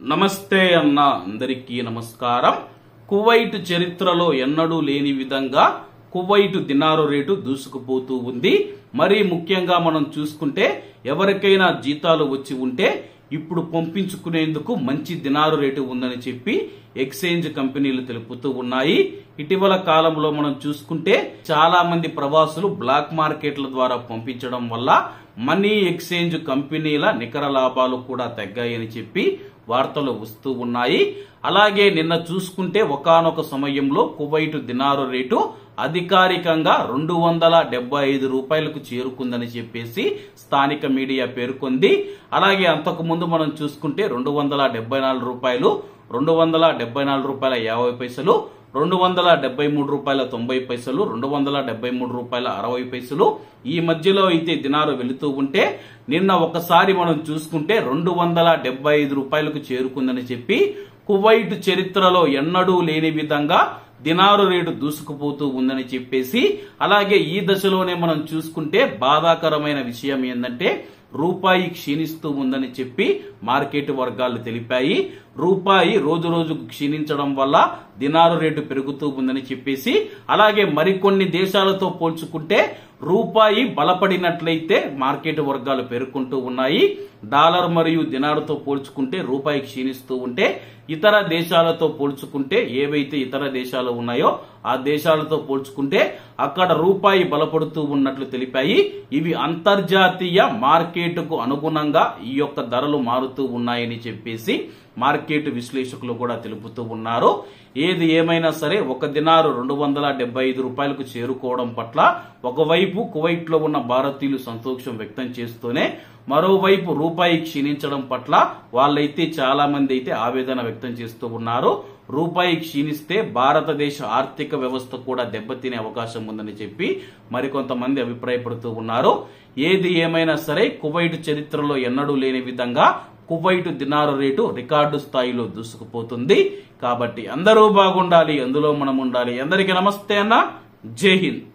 నమస్తే అన్న అందరికీ నమస్కారం కువైట్ చరిత్రలో ఎన్నడూ లేని విధంగా కువైట్ దినారు రేటు దూసుకుపోతూ ఉంది మరీ ముఖ్యంగా మనం చూసుకుంటే ఎవరికైనా జీతాలు వచ్చి ఉంటే ఇప్పుడు పంపించుకునేందుకు మంచి దినారు రేటు ఉందని చెప్పి ఎక్స్చేంజ్ కంపెనీలు తెలుపుతూ ఉన్నాయి ఇటీవల కాలంలో మనం చూసుకుంటే చాలా మంది ప్రవాసులు బ్లాక్ మార్కెట్ల ద్వారా పంపించడం వల్ల మనీ ఎక్స్చేంజ్ కంపెనీల నికర లాభాలు కూడా తగ్గాయని చెప్పి వార్తలు వస్తూ ఉన్నాయి అలాగే నిన్న చూసుకుంటే ఒకానొక సమయంలో కువైట్ దినారు రేటు అధికారికంగా రెండు వందల డెబ్బై ఐదు రూపాయలకు చేరుకుందని చెప్పేసి స్థానిక మీడియా పేర్కొంది అలాగే అంతకు ముందు మనం చూసుకుంటే రెండు వందల డెబ్బై నాలుగు రూపాయలు రెండు వందల డెబ్బై నాలుగు రూపాయల యాభై పైసలు రెండు వందల డెబ్బై మూడు రూపాయల తొంభై పైసలు రెండు వందల డెబ్బై మూడు రూపాయల అరవై పైసలు ఈ మధ్యలో అయితే దినారు వెళుతూ ఉంటే నిన్న ఒకసారి మనం చూసుకుంటే రెండు వందల డెబ్బై ఐదు రూపాయలకు చేరుకుందని చెప్పి కువైట్ చరిత్రలో ఎన్నడూ లేని విధంగా దినారు రేటు దూసుకుపోతూ ఉందని చెప్పేసి అలాగే ఈ దశలోనే మనం చూసుకుంటే బాధాకరమైన విషయం ఏంటంటే రూపాయి క్షీణిస్తూ ఉందని చెప్పి మార్కెట్ వర్గాలు తెలిపాయి రూపాయి రోజు రోజుకు క్షీణించడం వల్ల దినారు రేటు పెరుగుతూ ఉందని చెప్పేసి అలాగే మరికొన్ని దేశాలతో పోల్చుకుంటే రూపాయి బలపడినట్లయితే మార్కెట్ వర్గాలు పేర్కొంటూ ఉన్నాయి డాలర్ మరియు దినారుతో పోల్చుకుంటే రూపాయి క్షీణిస్తూ ఉంటే ఇతర దేశాలతో పోల్చుకుంటే ఏవైతే ఇతర దేశాలు ఉన్నాయో ఆ దేశాలతో పోల్చుకుంటే అక్కడ రూపాయి బలపడుతూ ఉన్నట్లు తెలిపాయి ఇవి అంతర్జాతీయ మార్కెట్కు అనుగుణంగా ఈ యొక్క ధరలు మారుతూ ఉన్నాయని చెప్పేసి మార్కెట్ విశ్లేషకులు కూడా తెలుపుతూ ఉన్నారు ఏది ఏమైనా సరే ఒక దినారు రెండు వందల డెబ్బై ఐదు రూపాయలకు చేరుకోవడం పట్ల ఒకవైపు కువైట్ లో ఉన్న భారతీయులు సంతోషం వ్యక్తం చేస్తూనే మరోవైపు రూపాయి క్షీణించడం పట్ల వాళ్ళైతే చాలా మంది అయితే ఆవేదన వ్యక్తం చేస్తూ ఉన్నారు రూపాయి క్షీణిస్తే భారతదేశ ఆర్థిక వ్యవస్థ కూడా దెబ్బతినే అవకాశం ఉందని చెప్పి మరికొంతమంది అభిప్రాయపడుతూ ఉన్నారు ఏది ఏమైనా సరే కువైట్ చరిత్రలో ఎన్నడూ లేని విధంగా కువైట్ దినారు రేటు రికార్డు స్థాయిలో దూసుకుపోతుంది కాబట్టి అందరూ బాగుండాలి అందులో మనం ఉండాలి అందరికీ నమస్తే అన్న జై హింద్